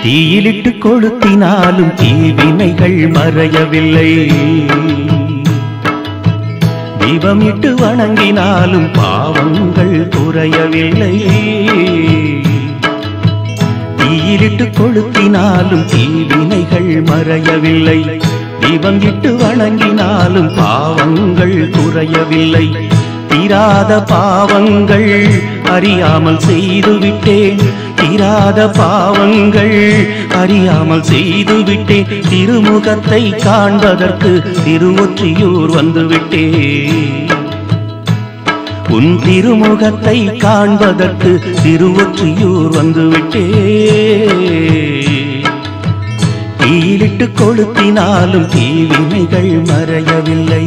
தீயிலிட்டு கொளுத்தினாலும் தீவினைகள் மறையவில்லை தீபமிட்டு வணங்கினாலும் பாவங்கள் குறையவில்லை தீயிலிட்டு கொளுத்தினாலும் தீவினைகள் மறையவில்லை தீபம் இட்டு வணங்கினாலும் பாவங்கள் குறையவில்லை தீராத பாவங்கள் அறியாமல் செய்துவிட்டேன் தீராத பாவங்கள் அறியாமல் செய்துவிட்டேன் திருமுகத்தை காண்பதற்கு திருவொற்றியூர் வந்துவிட்டேன் உன் திருமுகத்தை காண்பதற்கு திருவொற்றியூர் வந்துவிட்டே தீயிலிட்டு கொளுத்தினாலும் தீவினைகள் மறையவில்லை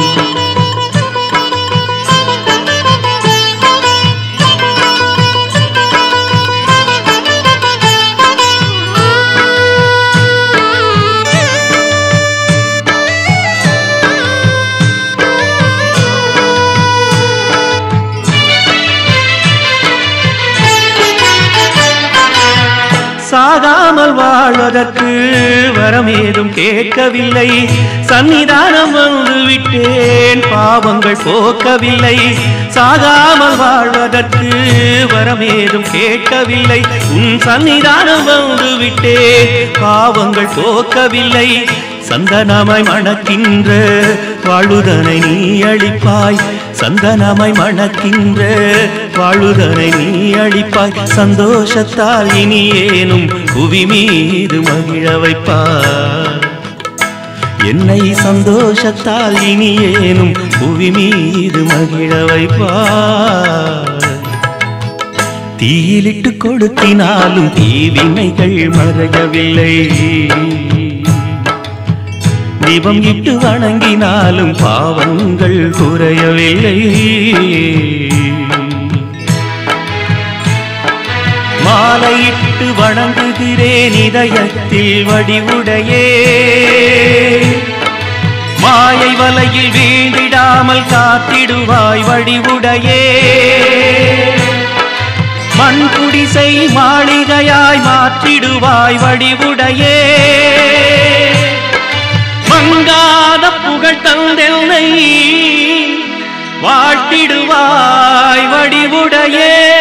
சாகாமல் வாழ்வதற்கு வரம் ஏதும் கேட்கவில்லை சன்னிதானம் வந்து விட்டேன் பாவங்கள் போக்கவில்லை சாகாமல் வாழ்வதற்கு வரம் ஏதும் கேட்கவில்லை உன் சன்னிதானம் வந்து விட்டேன் பாவங்கள் போக்கவில்லை சந்தனமாய் மணக்கின்ற வாழுதனை நீ அளிப்பாய் சந்தனமாய் மணக்கின்ற வாழுதனை நீ அளிப்பாய் சந்தோஷத்தால் இனி ஏனும் புவி மீது மகிழ வைப்பாய் என்னை சந்தோஷத்தால் இனி ஏனும் புவி மீது மகிழ வைப்பாய் தீயிலிட்டு கொடுத்தினாலும் தீவினைகள் மறையவில்லை தீபம் இட்டு வணங்கினாலும் பாவங்கள் குறையவில்லை மாலையிட்டு வணங்குகிறேன் இதயத்தில் வடிவுடையே மாயை வலையில் வீழ்ந்திடாமல் காத்திடுவாய் வடிவுடையே மண் குடிசை மாளிகையாய் மாற்றிடுவாய் வடிவுடையே மங்காத புகழ் தந்தெல்லை வாழ்த்திடுவாய் வடிவுடையே